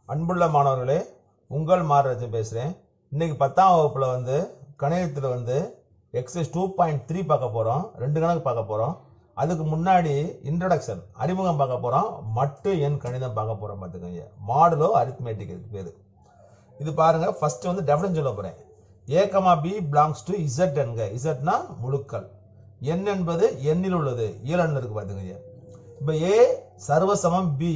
அன்புள்ள மாணவர்களே உங்கள் மாரராஜன் பேசுகிறேன் இன்னைக்கு பத்தாம் வகுப்பில் வந்து கணிதத்தில் வந்து எக்ஸைஸ் டூ பாயிண்ட் த்ரீ பார்க்க போகிறோம் ரெண்டு கணக்கு பார்க்க போகிறோம் அதுக்கு முன்னாடி இன்ட்ரடக்ஷன் அறிமுகம் பார்க்க போகிறோம் மட்டு எண் கணிதம் பார்க்க போகிறோம் பார்த்துக்கோங்க மாடுலோ அரித்மேட்டிக் இதுக்கு பேர் இது பாருங்க ஃபர்ஸ்ட் வந்து டெஃபினேஷன் சொல்ல போகிறேன் a comma b belongs to Z என்க இசட்னா முழுக்கள் எண் என்பது எண்ணில் உள்ளது ஈழன்ல இருக்கு பார்த்துக்கோங்க இப்போ ஏ சர்வசமம் பி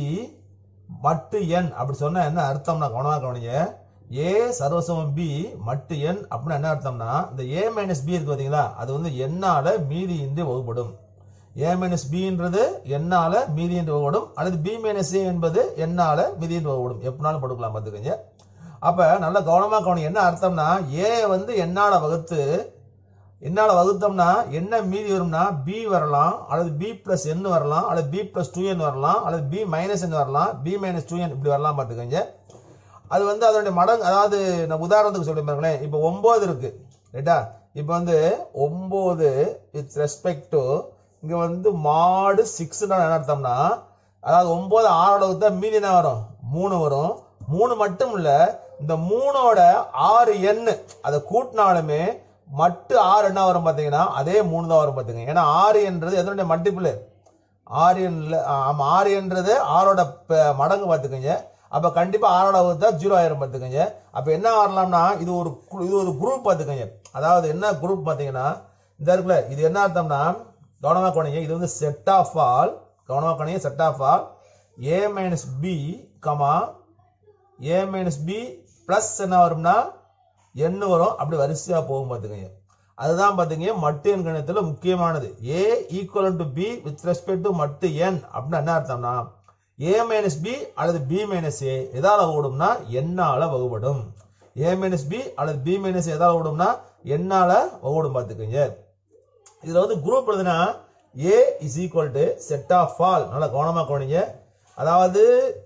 மட்டு எண் அப்படி சொன்னா என்ன அர்த்தம்னா கவனமாக கவனிங்க ஏ சர்வசமம் பி மட்டு எண் அப்படின்னு என்ன அர்த்தம்னா இந்த ஏ மைனஸ் பி இருக்கு பார்த்தீங்களா அது வந்து எண்ணால மீதியின்றி வகுப்படும் ஏ மைனஸ் பின்றது எண்ணால மீதியின்றி வகுப்படும் அல்லது பி மைனஸ் ஏ என்பது எண்ணால மீதியின்றி வகுப்படும் எப்படினாலும் படுக்கலாம் பார்த்துக்கோங்க அப்ப நல்ல கவனமா கவனம் என்ன அர்த்தம்னா ஏ வந்து எண்ணால வகுத்து என்னால வகுத்தோம்னா என்ன மீதி வரும்னா பி வரலாம் அல்லது பி பிளஸ் என் வரலாம் அல்லது பி பிளஸ் டூ என் வரலாம் அல்லது பி மைனஸ் என் வரலாம் பி மைனஸ் டூ என் இப்படி வரலாம் பார்த்துக்கோங்க அது வந்து அதனுடைய மடங்கு அதாவது நான் உதாரணத்துக்கு சொல்லி பாருங்களேன் இப்போ ஒன்பது இருக்கு ரைட்டா இப்போ வந்து ஒன்பது வித் ரெஸ்பெக்ட் டு இங்க வந்து மாடு சிக்ஸ் என்ன அர்த்தம்னா அதாவது ஒன்பது ஆறோட வகுத்தா மீதி என்ன வரும் மூணு வரும் மூணு மட்டும் இல்ல இந்த மூணோட ஆறு எண்ணு அதை கூட்டினாலுமே மட்டு ஆறு என்ன வரும் பார்த்தீங்கன்னா அதே மூணு தான் வரும் பார்த்துங்க ஏன்னா ஆறு என்றது எதனுடைய மல்டிபிள் ஆறு எண்ணில் ஆமா ஆறு என்றது ஆறோட ப- மடங்கு பார்த்துக்கோங்க அப்ப கண்டிப்பா ஆறோட வகுத்தா ஜீரோ ஆயிரம் பார்த்துக்கோங்க அப்ப என்ன வரலாம்னா இது ஒரு கு- இது ஒரு குரூப் பார்த்துக்கோங்க அதாவது என்ன குரூப் பார்த்தீங்கன்னா இந்த இருக்குல்ல இது என்ன அர்த்தம்னா கவனமா கவனிங்க இது வந்து செட் ஆஃப் ஆல் கவனமா கவனிங்க set of all a minus b comma a minus b plus என்ன வரும்னா என்ன வரும் அப்படி வரிசையா போகும் பார்த்துக்கோங்க அதுதான் பார்த்தீங்க மட்டு எண் கணிதத்துல முக்கியமானது a equal to b with respect to மட்டு எண் அப்படின்னு என்ன அர்த்தம்னா ஏ மைனஸ் பி அல்லது பி மைனஸ் ஏ எதால வகுப்படும்னா எண்ணால வகுப்படும் ஏ மைனஸ் பி அல்லது பி மைனஸ் எதால வகுப்படும்னா எண்ணால வகுப்படும் பார்த்துக்கோங்க இதுல வந்து குரூப் எழுதுனா a is equal to set of all நல்லா கவனமா கவனிங்க அதாவது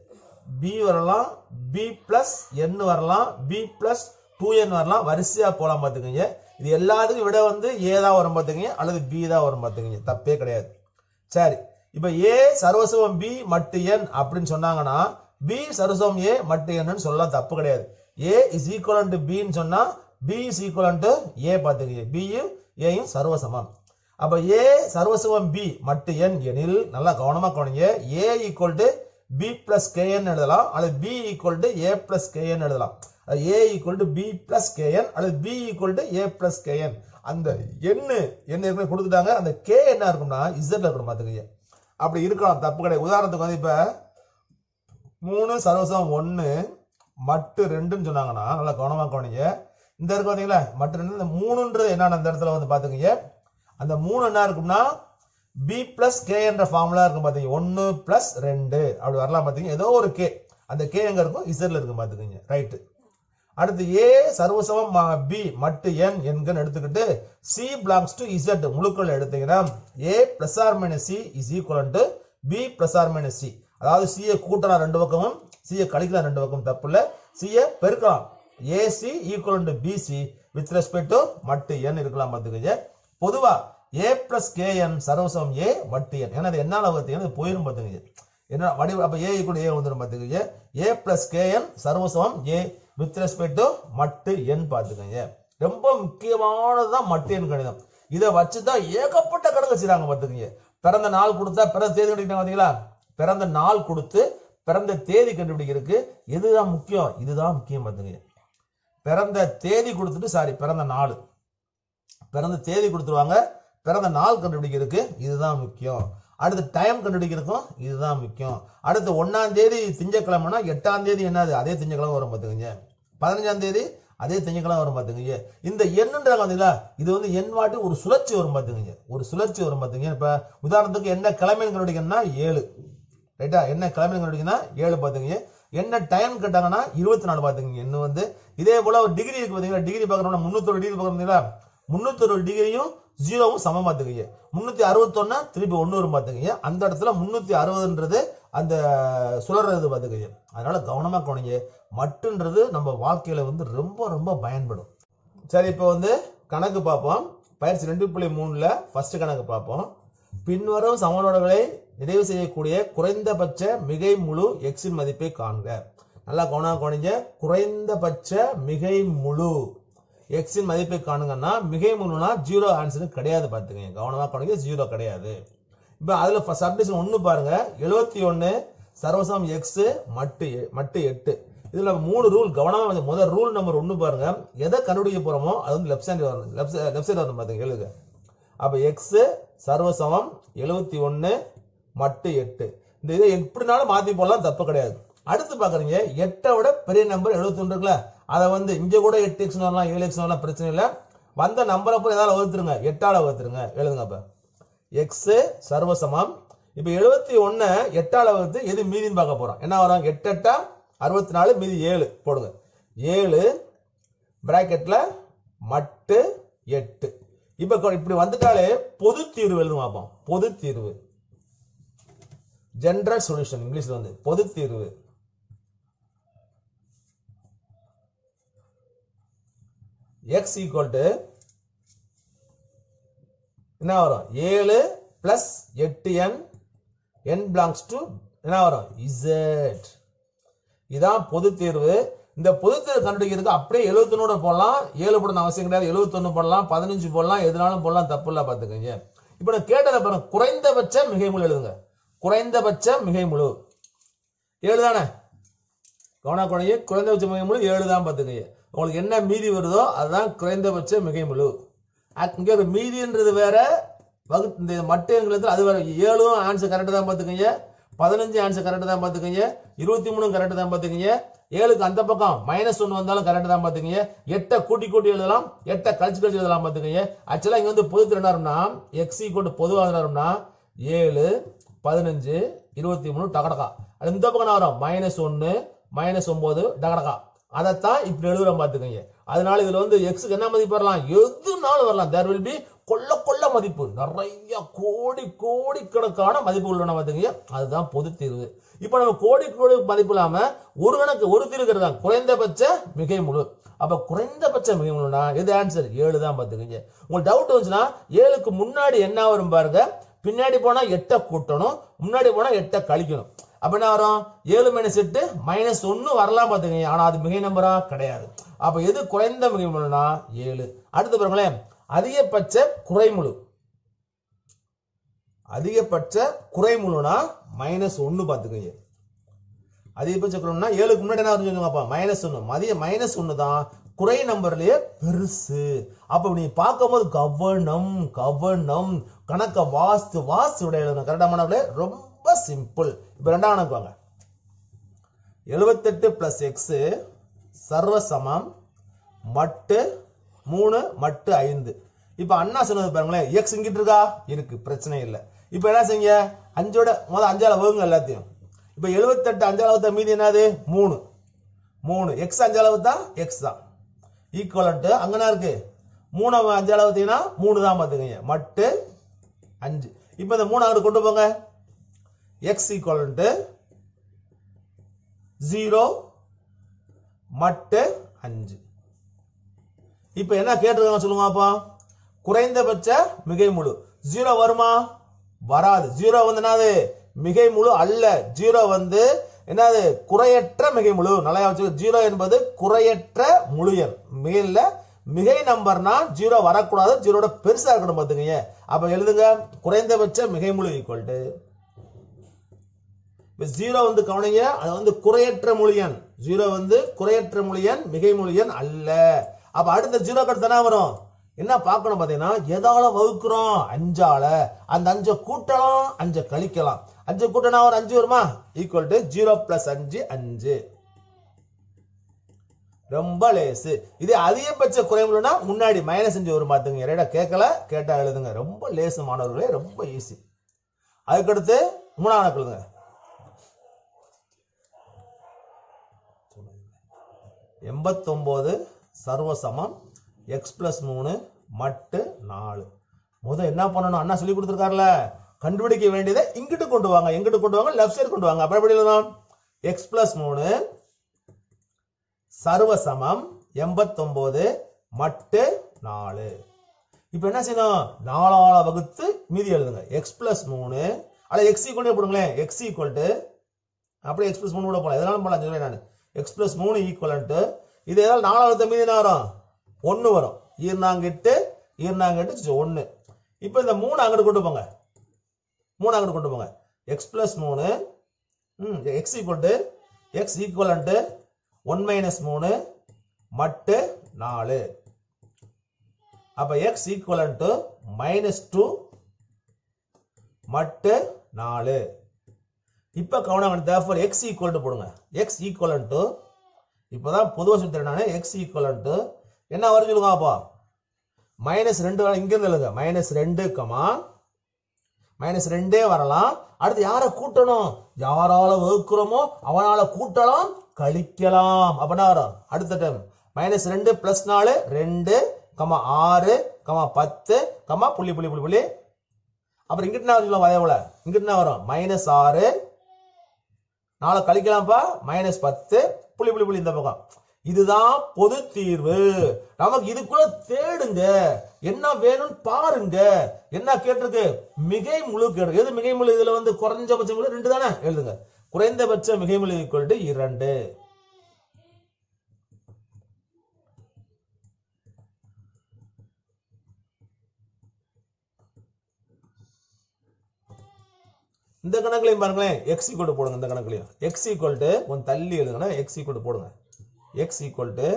பி வரலாம் பி பிளஸ் என் வரலாம் பி பிளஸ் டூ என் வரலாம் வரிசையா போலாம் பார்த்துக்கோங்க இது எல்லாத்துக்கும் விட வந்து ஏ தான் வரும் பார்த்துக்கோங்க அல்லது பி தான் வரும் பார்த்துக்கோங்க தப்பே கிடையாது சரி இப்ப ஏ சர்வசமம் பி மட்டு என் அப்படின்னு சொன்னாங்கன்னா பி சர்வசமம் ஏ மட்டு என்னு சொல்லலாம் தப்பு கிடையாது ஏ இஸ் ஈக்குவல் டு பின்னு சொன்னா b is equal to a பார்த்துக்கோங்க பியும் ஏயும் சர்வசமம் அப்ப ஏ சர்வசமம் பி மட்டு என் எனில் நல்லா கவனமா கவனிங்க a equal to b plus k n எழுதலாம் அல்லது b equal to a plus k n எழுதலாம் a equal to b plus k n அல்லது b equal to a plus k n அந்த எண்ணு என்ன ஏற்கனவே கொடுத்துட்டாங்க அந்த கே என்ன இருக்கும்னா இசட்ல இருக்கணும் பார்த்துக்கங்க அப்படி இருக்கலாம் தப்பு கிடையாது உதாரணத்துக்கு வந்து இப்ப மூணு சர்வசம் ஒன்னு மட்டு ரெண்டுன்னு சொன்னாங்கன்னா நல்லா கவனமா கவனிங்க இந்த இருக்கு பாத்தீங்களா மட்டு ரெண்டு இந்த மூணுன்றது என்னன்னு அந்த இடத்துல வந்து பாத்துக்கங்க அந்த மூணு என்ன இருக்கும்னா பி பிளஸ் கே என்ற ஃபார்முலா இருக்கும் பாத்தீங்க ஒன்னு பிளஸ் ரெண்டு அப்படி வரலாம் பாத்தீங்க ஏதோ ஒரு கே அந்த கே எங்க இருக்கும் இசட்ல இருக்கும் பாத்துக்கங்க ரைட்டு அடுத்து ஏ சர்வசமம் பி மட்டு என் என்கன்னு எடுத்துக்கிட்டு சி பிலாங்ஸ் டு இசட் முழுக்கள் எடுத்தீங்கன்னா a plus r minus c is equal to b plus r minus c அதாவது சியை கூட்டலாம் ரெண்டு பக்கமும் சியை கழிக்கலாம் ரெண்டு பக்கம் தப்பு இல்ல சியை பெருக்கலாம் a c equal to b c with respect to மட்டு என் இருக்கலாம் பார்த்துக்கங்க பொதுவா ஏ பிளஸ் கே என் சர்வசமம் ஏ மட்டு என் ஏன்னா அது என்னால வகுத்தீங்கன்னா இது போயிரும் பார்த்துக்கங்க என்ன வடி அப்ப ஏ கூட ஏ வந்துடும் பார்த்துக்கங்க ஏ பிளஸ் கே என் சர்வசமம் ஏ வித் ரெஸ்பெக்ட் டு மட்டு எண் பார்த்துக்கங்க ரொம்ப முக்கியமானதுதான் மட்டு எண் கணிதம் இதை வச்சுதான் ஏகப்பட்ட கணக்கு செய்றாங்க பார்த்துக்கங்க பிறந்த நாள் கொடுத்தா பிறந்த தேதி கண்டுபிடிக்கிறாங்க பாத்தீங்களா பிறந்த நாள் கொடுத்து பிறந்த தேதி கண்டுபிடிக்கிறதுக்கு எதுதான் முக்கியம் இதுதான் முக்கியம் பார்த்துக்கங்க பிறந்த தேதி கொடுத்துட்டு சாரி பிறந்த நாள் பிறந்த தேதி கொடுத்துருவாங்க பிறந்த நாள் கண்டுபிடிக்கிறதுக்கு இதுதான் முக்கியம் அடுத்து டைம் கண்டுபிடிக்கிறதுக்கும் இதுதான் முக்கியம் அடுத்து ஒன்னாம் தேதி திங்கக்கிழமைனா எட்டாம் தேதி என்னது அதே திங்கக்கிழமை வரும் பார்த்துக்கங்க பதினஞ்சாம் தேதி அதே திங்கக்கிழமை வரும் பார்த்துக்கங்க இந்த எண்ணுன்றாங்க பார்த்தீங்களா இது வந்து எண் வாட்டி ஒரு சுழற்சி வரும் பார்த்துக்கங்க ஒரு சுழற்சி வரும் பார்த்துங்க இப்ப உதாரணத்துக்கு என்ன கிழமைன்னு கண்டுபிடிக்கணும்னா ஏழு ரைட்டா என்ன கிழமை கண்டுபிடிக்கணும்னா ஏழு பார்த்துங்க என்ன டைம் கேட்டாங்கன்னா இருபத்தி நாலு பார்த்துங்க இன்னும் வந்து இதே போல ஒரு டிகிரி இருக்கு பார்த்தீங்களா டிகிரி பார்க்கணும்னா முன்னூத்தொரு டிகிரி பார்க்குறீங்களா முன்னூத்தொரு டிகிரியும் ஜீரோவும் சமம் பார்த்துக்கங்க முன்னூத்தி அறுபத்தொன்னா திருப்பி ஒண்ணு வரும் பார்த்துக்கங்க அந்த இடத்துல முன்னூத்தி அறுபதுன்றது அந்த சுழறது பார்த்துக்கங்க அதனால கவனமா கவனிங்க மட்டுன்றது நம்ம வாழ்க்கையில வந்து ரொம்ப ரொம்ப பயன்படும் சரி இப்போ வந்து கணக்கு பார்ப்போம் பயிற்சி ரெண்டு புள்ளி மூணுல ஃபர்ஸ்ட் கணக்கு பார்ப்போம் பின்வரும் சமன்பாடுகளை நிறைவு செய்யக்கூடிய குறைந்தபட்ச மிகை முழு எக்ஸின் மதிப்பை காண்க நல்லா கவனம் கவனிங்க குறைந்தபட்ச மிகை முழு எக்ஸின் மதிப்பை காணுங்கன்னா மிகை முழுனா ஜீரோ ஆன்சர் கிடையாது பார்த்துக்கங்க கவனமா கவனிங்க ஜீரோ கிடையாது இப்போ அதுல சப்டிஷன் ஒன்று பாருங்க எழுபத்தி ஒன்று சர்வசம் எக்ஸ் மட்டு எ- மட்டு எட்டு இதுல மூணு ரூல் கவனமா வந்து முதல் ரூல் நம்பர் ஒன்று பாருங்க எதை கண்டுபிடிக்க போறோமோ அது வந்து லெஃப்ட் சைடு வரணும் லெஃப்ட் லெஃப்ட் சைடு வரணும் பாத்துங்க எழுதுங்க அப்ப எக்ஸ் சர்வசமம் எழுபத்தி ஒன்று மட்டு எட்டு இந்த இதை எப்படினாலும் மாத்தி போடலாம் தப்பு கிடையாது அடுத்து பாக்குறீங்க எட்டை விட பெரிய நம்பர் எழுபத்தி ஒன்று இருக்குல்ல அதை வந்து இங்க கூட எட்டு எக்ஸ் வரலாம் ஏழு எக்ஸ் வரலாம் பிரச்சனை இல்லை வந்த நம்பரை அப்புறம் ஏதாவது வகுத்துருங்க எட்டால வகுத்துருங்க எழுதுங்க அப்ப எக்ஸ் சர்வசமம் இப்ப எழுபத்தி ஒன்னு எட்டால வகுத்து எது மீதின்னு பார்க்க போறோம் என்ன வரும் எட்டு எட்டா அறுபத்தி நாலு மீதி ஏழு போடுங்க ஏழு பிராக்கெட்ல மட்டு எட்டு இப்ப கொ- இப்படி வந்துட்டாலே பொது தீர்வு எழுதுங்க பார்ப்போம் பொது தீர்வு ஜெனரல் சொல்யூஷன் இங்கிலீஷ்ல வந்து பொது தீர்வு எக்ஸ் ஈக்குவல் டு என்ன வரும் ஏழு பிளஸ் எட்டு என் என் பிலாங்ஸ் டு என்ன வரும் இசட் இதான் பொது தேர்வு இந்த பொது தேர்வு கண்டுபிடிக்கிறதுக்கு அப்படியே எழுபத்தொன்னோட போடலாம் ஏழு போடணும் அவசியம் கிடையாது எழுபத்தொன்னு போடலாம் பதினஞ்சு போடலாம் எதுனாலும் போடலாம் தப்பு இல்லை பார்த்துக்கங்க இப்போ நான் கேட்டதை பாருங்க குறைந்தபட்ச மிகைமுழு எழுதுங்க குறைந்தபட்ச மிகைமுழு ஏழு தானே கவன குறைய குறைந்தபட்ச மிகைமுழு ஏழு தான் பார்த்துக்கங்க உங்களுக்கு என்ன மீதி வருதோ அதுதான் குறைந்தபட்ச மிகைமுழு அக்- இங்க ஒரு மீதின்றது வேற வகு இந்த மட்டுங்கிறது அது வேற ஏழும் ஆன்சர் கரெக்ட் தான் பார்த்துக்கங்க பதினஞ்சு ஆன்சர் கரெக்ட் தான் பார்த்துக்கங்க இருபத்தி மூணும் கரெக்ட் தான் பார்த்துக்கங்க ஏழுக்கு அந்த பக்கம் மைனஸ் ஒன்று வந்தாலும் கரெக்ட் தான் பார்த்துக்கங்க எட்டை கூட்டி கூட்டி எழுதலாம் எட்டை கழிச்சு கழிச்சு எழுதலாம் பார்த்துக்கங்க ஆக்சுவலாக இங்கே வந்து பொது திறனாருன்னா எக்ஸ் ஈக்குவல் பொதுவாக ஏழு பதினஞ்சு இருபத்தி மூணு டகடகா அது இந்த பக்கம் என்ன வரும் மைனஸ் ஒன்று மைனஸ் ஒன்பது டகடகா அதைத்தான் இப்படி எழுதுறோம் பார்த்துக்கங்க அதனால இதுல வந்து எக்ஸுக்கு என்ன மதிப்பு வரலாம் எதுனாலும் வரலாம் தேர் வில் பி கொள்ள கொள்ள மதிப்பு நிறைய கோடி கோடி கணக்கான மதிப்பு உள்ளன பார்த்துக்கங்க அதுதான் பொது தீர்வு இப்போ நம்ம கோடி கோடி மதிப்பு இல்லாம ஒரு கணக்கு ஒரு தீர்வு தான் குறைந்தபட்ச மிகை முழு அப்ப குறைந்தபட்ச மிகை முழுனா எது ஆன்சர் ஏழு தான் பார்த்துக்கங்க உங்களுக்கு டவுட் வந்துச்சுன்னா ஏழுக்கு முன்னாடி என்ன வரும் பாருங்க பின்னாடி போனா எட்டை கூட்டணும் முன்னாடி போனா எட்டை கழிக்கணும் அப்ப என்ன வரும் ஏழு மைனஸ் எட்டு மைனஸ் ஒன்னு வரலாம் பாத்துக்கங்க ஆனா அது மிகை நம்பரா கிடையாது அப்ப எது குறைந்த மிகை முழுனா ஏழு அடுத்து பாருங்களேன் அதிகபட்ச குறைமுழு அதிகபட்ச குறைமுழுனா மைனஸ் ஒன்னு பாத்துக்கங்க அதிகபட்ச குறைமுழுனா ஏழுக்கு முன்னாடி என்ன வரும் அப்பா மைனஸ் ஒன்னு மதிய மைனஸ் ஒன்னு தான் குறை நம்பர்லயே பெருசு அப்ப நீ பார்க்கும்போது கவனம் கவனம் கணக்க வாஸ்து வாஸ்து விட எழுதணும் கரெக்டா மாணவர்களே ரொம்ப சிம்பிள் இப்ப ரெண்டாம் கணக்கு வாங்க எழுபத்தெட்டு பிளஸ் எக்ஸ் சர்வ சமம் மட்டு மூணு மட்டு ஐந்து இப்ப அண்ணா சொன்னது பாருங்களேன் எக்ஸ் இங்கிட்டு இருக்கா இருக்கு பிரச்சனை இல்லை இப்ப என்ன செய்யுங்க அஞ்சோட முதல் அஞ்சால வகுங்க எல்லாத்தையும் இப்ப எழுபத்தெட்டு அஞ்சால வகுத்தா மீதி என்னது மூணு மூணு எக்ஸ் அஞ்சால வகுத்தா எக்ஸ் தான் ஈக்குவலன்ட்டு அங்கனா இருக்கு மூணு அஞ்சால வகுத்தீங்கன்னா மூணு தான் பார்த்துக்கங்க மட்டு அஞ்சு இப்ப இந்த மூணு அங்கிட்டு கொண்டு போங்க எக்ஸ் ஈக்குவலன்ட்டு ஜீரோ மட்டு அஞ்சு இப்ப என்ன கேட்டிருக்காங்க சொல்லுங்க அப்பா குறைந்தபட்ச மிகை முழு ஜீரோ வருமா வராது ஜீரோ வந்து என்னது மிகை முழு அல்ல ஜீரோ வந்து என்னது குறையற்ற மிகை முழு நல்லா வச்சு ஜீரோ என்பது குறையற்ற முழு எண் மிகைல மிகை நம்பர்னா ஜீரோ வரக்கூடாது ஜீரோட பெருசா இருக்கணும் பாத்துக்கங்க அப்ப எழுதுங்க குறைந்தபட்ச மிகை முழு ஈக்குவல் டு இப்ப ஜீரோ வந்து கவனிங்க அது வந்து குறையற்ற மொழியன் ஜீரோ வந்து குறையற்ற மொழியன் மிகை மொழியன் அல்ல அப்ப அடுத்த ஜீரோ கட்டு தானே வரும் என்ன பார்க்கணும் பாத்தீங்கன்னா எதால வகுக்கிறோம் அஞ்சால அந்த அஞ்சை கூட்டலாம் அஞ்சை கழிக்கலாம் அஞ்சு கூட்டினா ஒரு அஞ்சு வருமா ஈக்குவல் டு ஜீரோ பிளஸ் அஞ்சு அஞ்சு ரொம்ப லேசு இது அதிகபட்ச குறைவுனா முன்னாடி மைனஸ் அஞ்சு வரும் பாத்துங்க ரெடா கேட்கல கேட்டா எழுதுங்க ரொம்ப லேசு மாணவர்களே ரொம்ப ஈஸி அதுக்கடுத்து மூணாவது கணக்கு எழுதுங்க எண்பத்தொம்போது சர்வசமம் எக்ஸ் பிளஸ் மூணு மட்டு நாலு முத என்ன பண்ணணும் அண்ணா சொல்லி கொடுத்துருக்காருல கண்டுபிடிக்க வேண்டியதை இங்கிட்டு கொண்டு வாங்க எங்கிட்டு கொண்டு வாங்க லெஃப்ட் சைடு கொண்டு வாங்க அப்ப எப்படி எழுதலாம் எக்ஸ் பிளஸ் மூணு சர்வசமம் எண்பத்தொம்போது மட்டு நாலு இப்போ என்ன செய்யணும் நாலால வகுத்து மீதி எழுதுங்க எக்ஸ் பிளஸ் மூணு அல்ல எக்ஸ் ஈக்குவல் போடுங்களேன் எக்ஸ் ஈக்குவல் டு அப்படியே எக்ஸ் பிளஸ் மூணு கூட போகலாம் எதனாலும் போகலாம் சொல்லுவேன் நான் எக்ஸ் பிளஸ் மூணு ஈக்குவலன்ட்டு இது ஏதாவது நாலாவது மீதி என்ன வரும் ஒன்று வரும் ஈர்னாங்கெட்டு ஈர்னாங்கெட்டு ஒன்று இப்போ இந்த மூணு அங்கிட்டு கொண்டு போங்க மூணு அங்கிட்டு கொண்டு போங்க எக்ஸ் பிளஸ் மூணு ம் x equal to x equivalent one minus மூணு மட்டு நாலு அப்ப x equivalent to minus two மட்டு நாலு இப்ப கவனம் தேர்ஃபோர் எக்ஸ் ஈக்குவல் டு போடுங்க எக்ஸ் ஈக்குவலன் டு இப்பதான் பொதுவாக சொல்லி நானே எக்ஸ் ஈக்குவலன் டு என்ன வரும் சொல்லுங்க அப்போ மைனஸ் ரெண்டு வர- இங்க இருந்து எழுதுங்க மைனஸ் ரெண்டு கமா மைனஸ் ரெண்டே வரலாம் அடுத்து யாரை கூட்டணும் யாரால வகுக்கிறோமோ அவனால கூட்டலாம் கழிக்கலாம் அப்படின்னா வரும் அடுத்த டைம் மைனஸ் ரெண்டு பிளஸ் நாலு ரெண்டு கமா ஆறு கமா பத்து கமா புள்ளி புள்ளி புள்ளி புள்ளி அப்புறம் இங்கிட்டு என்ன வரும் அதே போல இங்கிட்டு என்ன வரும் மைனஸ் ஆறு நாளை கழிக்கலாம்ப்பா மைனஸ் பத்து புள்ளி புள்ளி புள்ளி இந்த பக்கம் இதுதான் பொது தீர்வு நமக்கு இதுக்குள்ள தேடுங்க என்ன வேணும்னு பாருங்க என்ன கேட்டிருக்கு மிகை முழு கேடு எது மிகை முழு இதுல வந்து குறைஞ்சபட்ச முழு ரெண்டு தானே எழுதுங்க குறைந்தபட்ச மிகை முழு equal to இரண்டு இந்த கணக்குலையும் பாருங்களேன் எக்ஸ் ஈக்குவல் போடுங்க இந்த கணக்குலையும் எக்ஸ் ஈக்குவல் டு கொஞ்சம் தள்ளி எழுதுங்கன்னா எக்ஸ் ஈக்குவல் போடுங்க x equal to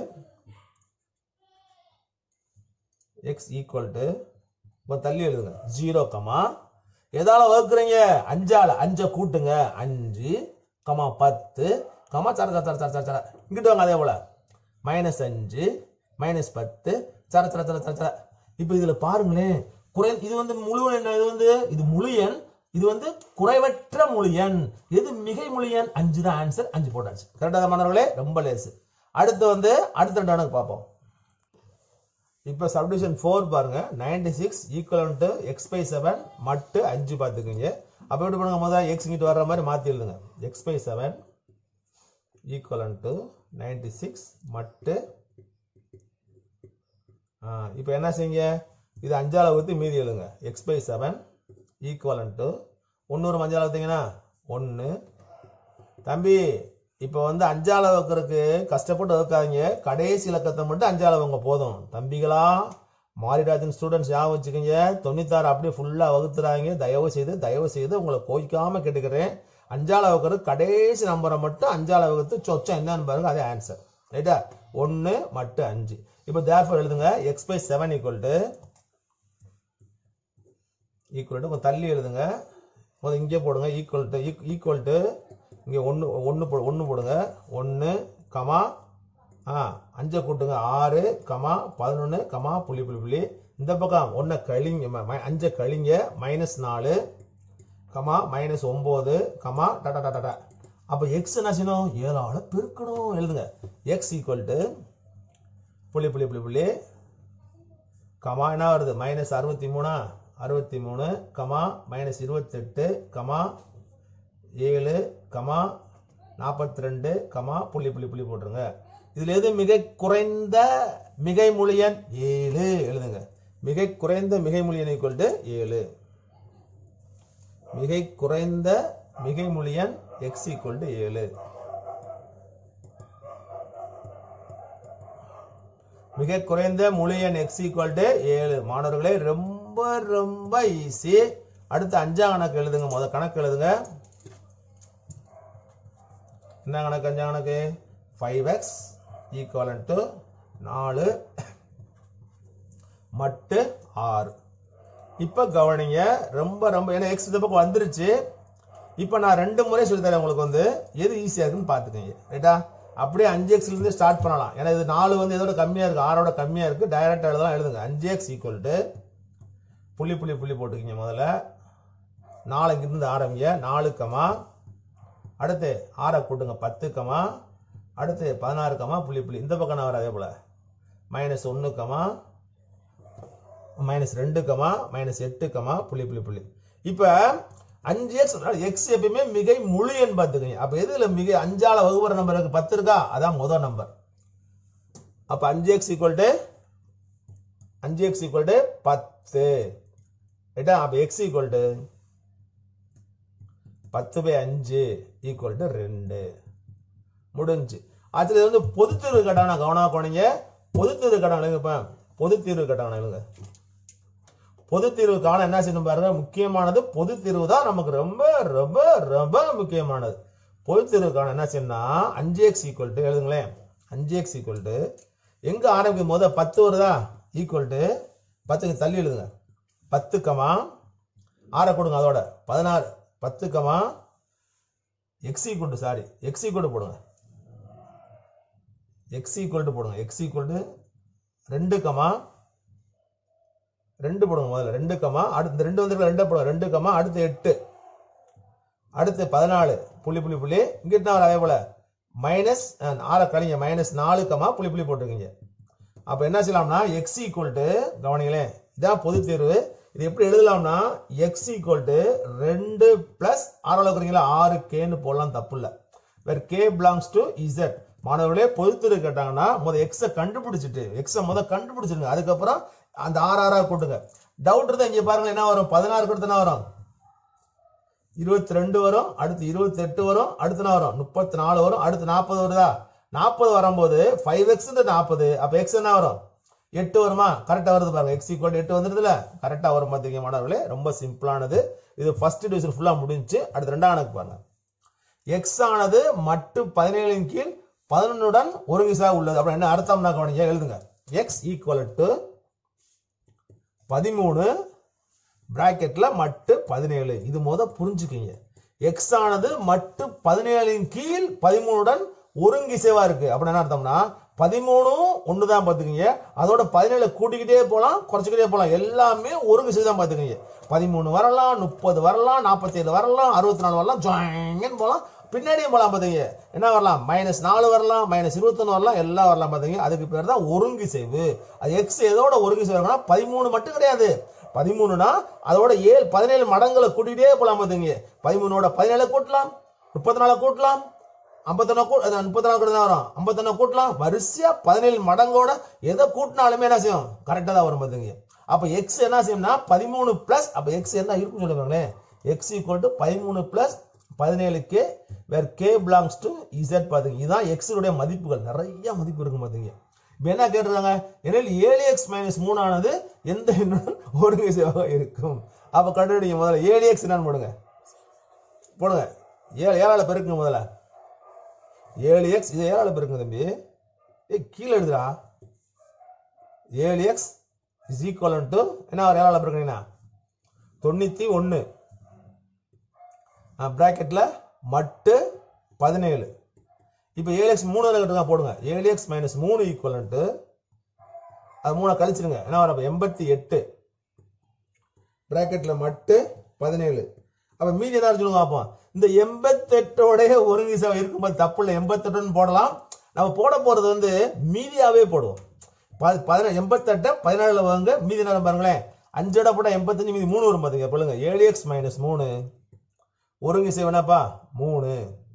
x equal to கொஞ்சம் தள்ளி எழுதுங்க ஜீரோ கமா எதால வகுக்குறீங்க அஞ்சால அஞ்சை கூட்டுங்க அஞ்சு கமா பத்து கமா சர சர சர சர சர சர இங்கிட்டு வாங்க அதே போல மைனஸ் அஞ்சு மைனஸ் பத்து சர சர சர சர சர இப்போ இதுல பாருங்களேன் குறை இது வந்து முழு என்ன இது வந்து இது முழு எண் இது வந்து குறைவற்ற முழு எண் எது மிகை முழு எண் அஞ்சு தான் ஆன்சர் அஞ்சு போட்டாச்சு கரெக்டாக மாணவர்களே ரொம்ப லேசு அடுத்து வந்து அடுத்த ரெண்டு கணக்கு பார்ப்போம் இப்போ சப்டிவிஷன் ஃபோர் பாருங்க ninety six equal to x by seven மட்டு அஞ்சு பார்த்துக்குங்க அப்போ எப்படி பண்ணுங்க முதல்ல எக்ஸ் இங்கிட்டு வர்ற மாதிரி மாற்றி எழுதுங்க x by seven equal to ninety six மட்டு இப்போ என்ன செய்யுங்க இது அஞ்சால ஊற்றி மீதி எழுதுங்க x by seven equal to ஒன்னூறு அஞ்சால ஊற்றிங்கன்னா ஒன்று தம்பி இப்போ வந்து அஞ்சால வைக்கிறதுக்கு கஷ்டப்பட்டு வைக்காதீங்க கடைசி இலக்கத்தை மட்டும் அஞ்சால வைங்க போதும் தம்பிகளா மாரிராஜன் ஸ்டூடெண்ட்ஸ் ஞாபகம் வச்சுக்கோங்க தொண்ணூத்தாறு அப்படியே ஃபுல்லாக வகுத்துறாங்க தயவு செய்து தயவு செய்து உங்களை கோய்க்காம கேட்டுக்கிறேன் அஞ்சால வைக்கிறது கடைசி நம்பரை மட்டும் அஞ்சால வகுத்து சொச்சம் என்னன்னு பாருங்க அதே ஆன்சர் ரைட்டா ஒன்று மட்டு அஞ்சு இப்போ தேர்ஃபோர் எழுதுங்க x by seven equal to equal to கொஞ்சம் தள்ளி எழுதுங்க முதல்ல இங்கே போடுங்க ஈக்குவல் டு ஈக்குவல் டு இங்கே ஒன்று ஒன்று போ ஒன்று போடுங்க ஒன்று கமா ஆ அஞ்சை கூட்டுங்க ஆறு கமா பதினொன்று கமா புள்ளி புள்ளி புள்ளி இந்த பக்கம் ஒன்றை கழிங்க ம- ம- அஞ்சை கழிங்க மைனஸ் நாலு கமா மைனஸ் ஒம்பது கமா டடா டடா டடா அப்போ எக்ஸ் என்ன செய்யணும் ஏழால பெருக்கணும் எழுதுங்க எக்ஸ் ஈக்குவல் டு புள்ளி புள்ளி புள்ளி புள்ளி கமா என்ன வருது மைனஸ் அறுபத்தி மூணா அறுபத்தி மூணு கமா மைனஸ் இருபத்தெட்டு கமா ஏழு கமா நாற்பத்தி ரெண்டு கமா புள்ளி புள்ளி புள்ளி போட்டுருங்க இதுல எது மிக குறைந்த மிகை மொழியன் ஏழு எழுதுங்க மிக குறைந்த மிகை மொழியன் ஈக்குவல் டு ஏழு மிகை குறைந்த மிகை மொழியன் எக்ஸ் ஈக்குவல் டு ஏழு மிக குறைந்த முழு எண் எக்ஸ் ஈக்குவல் டு ஏழு மாணவர்களே ரொம்ப ரொம்ப ஈஸி அடுத்து அஞ்சாம் கணக்கு எழுதுங்க முத கணக்கு எழுதுங்க என்ன கணக்கு அஞ்சாம் கணக்கு ஃபைவ் எக்ஸ் ஈக்குவலன் டு நாலு மட்டு ஆறு இப்போ கவனிங்க ரொம்ப ரொம்ப ஏன்னா எக்ஸ் இந்த பக்கம் வந்துருச்சு இப்போ நான் ரெண்டு முறை சொல்லித்தரேன் உங்களுக்கு வந்து எது ஈஸியாக இருக்குன்னு பார்த்துக்கோங்க ரைட்டா அப்படியே அஞ்சு எக்ஸ்ல இருந்து ஸ்டார்ட் பண்ணலாம் ஏன்னா இது நாலு வந்து எதோட கம்மியாக இருக்கு ஆறோட கம்மியாக இருக்கு டைரக்டாக எழுதலாம் எழுதுங்க அஞ்சு எக்ஸ் ஈக்குவல் டு புள்ளி புள்ளி புள்ளி போட்டுக்கிங்க முதல்ல நாளைக்கு இருந்து ஆரம்பிங்க நாலு கமா அடுத்து ஆறை கூட்டுங்க பத்து கமா அடுத்து பதினாறு கமா புள்ளி புள்ளி இந்த பக்கம் நான் வர அதே போல மைனஸ் ஒன்று கமா மைனஸ் ரெண்டு கமா மைனஸ் எட்டு கமா புள்ளி புள்ளி புள்ளி இப்போ அஞ்சு எக்ஸ் எக்ஸ் எப்பயுமே மிகை முழு எண் பார்த்துக்கங்க அப்போ எதுல மிக அஞ்சால வகுப்புற நம்பர் இருக்கு பத்து இருக்கா அதான் முதல் நம்பர் அப்போ அஞ்சு எக்ஸ் ஈக்குவல் டு அஞ்சு எக்ஸ் ஈக்குவல் டு பத்து ரைட்டா அப்போ எக்ஸ் ஈக்குவல் டு பத்து பை அஞ்சு ஈக்குவல் டு ரெண்டு முடிஞ்சு ஆக்சுவலி இது வந்து பொது தீர்வு கேட்டாங்க கவனமா போனீங்க பொது தீர்வு கேட்டாங்க இப்ப பொது தீர்வு கேட்டாங்க இல்லைங்க பொது தீர்வுக்கான என்ன செய்யணும் பாருங்க முக்கியமானது பொது தீர்வு தான் நமக்கு ரொம்ப ரொம்ப ரொம்ப முக்கியமானது பொது தீர்வுக்கான என்ன செய்யணும்னா அஞ்சு எக்ஸ் ஈக்குவல் டு எழுதுங்களேன் அஞ்சு எக்ஸ் ஈக்குவல் டு எங்க ஆரம்பிக்கும் போது பத்து வருதா ஈக்குவல் டு பத்துக்கு தள்ளி எழுதுங்க பத்து கமா ஆறை கொடுங்க அதோட பதினாறு பத்து comma x equal to sorry x equal to போடுங்க எக்ஸ் ஈக்குவல் டு போடுங்க எக்ஸ் ஈக்குவல் டு ரெண்டு கமா ரெண்டு போடுங்க முதல்ல ரெண்டு கமா அடுத்து இந்த ரெண்டு வந்து ரெண்டு போடுங்க ரெண்டு கமா அடுத்து எட்டு அடுத்து பதினாலு புள்ளி புள்ளி புள்ளி இங்க என்ன வரும் அதே போல மைனஸ் ஆறை கழிங்க மைனஸ் நாலு கமா புள்ளி புள்ளி போட்டுருக்கீங்க அப்ப என்ன செய்யலாம்னா எக்ஸ் ஈக்குவல் டு கவனிங்களேன் இதான் பொது தேர்வு இது எப்படி எழுதலாம்னா எக்ஸ் ஈக்குவல் டு ரெண்டு பிளஸ் ஆறு அளவுக்குறீங்களா ஆறு கேன்னு போடலாம் தப்பு இல்லை வேற கே பிலாங்ஸ் டு இசட் மாணவர்களே பொதுத்தேர்வு கேட்டாங்கன்னா முத எக்ஸை கண்டுபிடிச்சிட்டு எக்ஸை முத கண்டுபிடிச்சிருங்க அதுக்கப்புறம் அந்த ஆறு ஆறா கூட்டுங்க டவுட் இருந்தா இங்க பாருங்க என்ன வரும் பதினாறு கொடுத்து என்ன வரும் இருபத்தி ரெண்டு வரும் அடுத்து இருபத்தி எட்டு வரும் அடுத்து என்ன வரும் முப்பத்தி நாலு வரும் அடுத்து நாற்பது வருதா நாற்பது வரும்போது ஃபைவ் எக்ஸ் நாற்பது அப்ப எக்ஸ் என்ன வரும் எட்டு வருமா கரெக்டா வருது பாருங்க எக்ஸ் ஈக்குவல் எட்டு வந்துருதுல கரெக்டா வரும் பார்த்தீங்க மாணவர்களே ரொம்ப சிம்பிளானது இது ஃபர்ஸ்ட் டிவிஷன் ஃபுல்லா முடிஞ்சு அடுத்து ரெண்டாம் கணக்கு பாருங்க எக்ஸ் ஆனது மட்டு பதினேழின் கீழ் பதினொன்னுடன் ஒருங்கிசா உள்ளது அப்புறம் என்ன அர்த்தம்னா கவனிங்க எழுதுங்க எக்ஸ் ஈக்குவல் டு பதிமூணு பிராக்கெட்ல மட்டு பதினேழு இது முத புரிஞ்சுக்கிங்க எக்ஸ் ஆனது மட்டு பதினேழின் கீழ் பதிமூணுடன் ஒருங்கிசைவா இருக்கு அப்படின்னு என்ன அர்த்தம்னா பதிமூணும் ஒண்ணுதான் பாத்துக்கீங்க அதோட பதினேழு கூட்டிக்கிட்டே போலாம் குறைச்சிக்கிட்டே போலாம் எல்லாமே ஒருங்கிசை தான் பாத்துக்கீங்க பதிமூணு வரலாம் முப்பது வரலாம் நாற்பத்தி ஏழு வரலாம் அறுபத்தி நாலு வரலாம் ஜாயின்னு போலாம் பின்னாடியும் போலாம் பாத்தீங்க என்ன வரலாம் மைனஸ் நாலு வரலாம் மைனஸ் இருபத்தொன்னு வரலாம் எல்லாம் வரலாம் பாத்தீங்க அதுக்கு பேர் தான் ஒருங்கிசைவு அது எக்ஸ் எதோட ஒருங்கிசைவுனா பதிமூணு மட்டும் கிடையாது பதிமூணுனா அதோட ஏழு பதினேழு மடங்களை கூட்டிகிட்டே போலாம் பாத்தீங்க பதிமூணோட பதினேழு கூட்டலாம் முப்பத்தி நாலு கூட்டலாம் ஐம்பத்தொன்னு கூ முப்பத்தி நாலு கூட தான் வரும் ஐம்பத்தொன்னு கூட்டலாம் வரிசையா பதினேழு மடங்கோட எதை கூட்டினாலுமே என்ன செய்யும் கரெக்டா தான் வரும் பாத்தீங்க அப்ப எக்ஸ் என்ன செய்யும்னா பதிமூணு பிளஸ் அப்ப எக்ஸ் என்ன இருக்கும் சொல்லுவாங்களேன் எக்ஸ் ஈக்குவல் டு பதிமூணு பிளஸ் பதினேழு k where k belongs to Z பாத்தீங்க இதுதான் எக்ஸ் உடைய மதிப்புகள் நிறைய மதிப்பு இருக்கும் பாத்தீங்க இப்ப என்ன கேட்டுருக்காங்க எனில் ஏழு எக்ஸ் மைனஸ் மூணு ஆனது எந்த எண்ணுடன் ஒருங்கிசைவாக இருக்கும் அப்ப கண்டுபிடிங்க முதல்ல ஏழு எக்ஸ் என்னன்னு போடுங்க போடுங்க ஏழு ஏழால பெருக்குங்க முதல்ல ஏழு எக்ஸ் இது ஏழால பெருக்குங்க தம்பி ஏ கீழே எழுதுடா ஏழு எக்ஸ் இஸ் ஈக்குவல் டு என்ன ஒரு ஏழால பெருக்குனீங்கன்னா தொண்ணூத்தி ஒன்னு பிராக்கெட்ல மட்டு பதினேழு இப்போ ஏழு எக்ஸ் மூணு கிட்ட போடுங்க ஏழு எக்ஸ் மைனஸ் மூணு ஈக்குவலன்ட்டு அது மூணை கழிச்சிருங்க என்ன வரும் எண்பத்தி எட்டு பிராக்கெட்ல மட்டு பதினேழு அப்ப மீதி என்ன சொல்லுங்க பார்ப்போம் இந்த எண்பத்தெட்டோடைய ஒருங்கிசை இருக்கும்போது தப்பு இல்லை எண்பத்தெட்டுன்னு போடலாம் நம்ம போட போறது வந்து மீதியாவே போடுவோம் பதினேழு எண்பத்தெட்டை பதினாலுல வாங்க மீதி என்ன பாருங்களேன் அஞ்சோட போட்டா எண்பத்தஞ்சு மீதி மூணு வரும் பாத்தீங்க சொல்லுங்க ஏழு எக்ஸ் மைனஸ் மூணு ஒருங்கிசை வேணாப்பா மூணு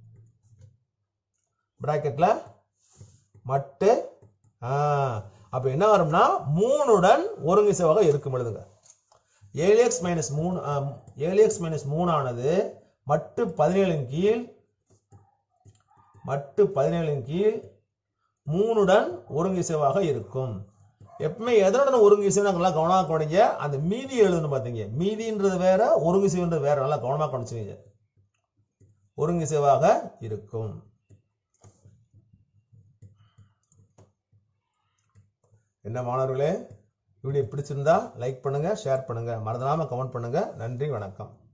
பிராக்கெட்ல மட்டு அப்ப என்ன வரும்னா மூணுடன் ஒருங்கிசைவாக இருக்கும் எழுதுங்க ஏழு எக்ஸ் மைனஸ் மூணு ஏழு எக்ஸ் மைனஸ் மூணு ஆனது மட்டு பதினேழின் கீழ் மட்டு பதினேழின் கீழ் மூணுடன் ஒருங்கிசைவாக இருக்கும் எப்பவுமே எதனுடன் ஒருங்கிசை நல்லா கவனமாக கவனிங்க அந்த மீதி எழுதணும் பார்த்தீங்க மீதின்றது வேற ஒருங்கிசைன்றது வேற நல்லா கவனமாக கவனிச்சுங்க ஒருங்கிசைவாக இருக்கும் என்ன மாணவர்களே வீடியோ பிடிச்சிருந்தா லைக் பண்ணுங்க ஷேர் பண்ணுங்க மறந்துடாம கமெண்ட் பண்ணுங்க நன்றி வணக்கம்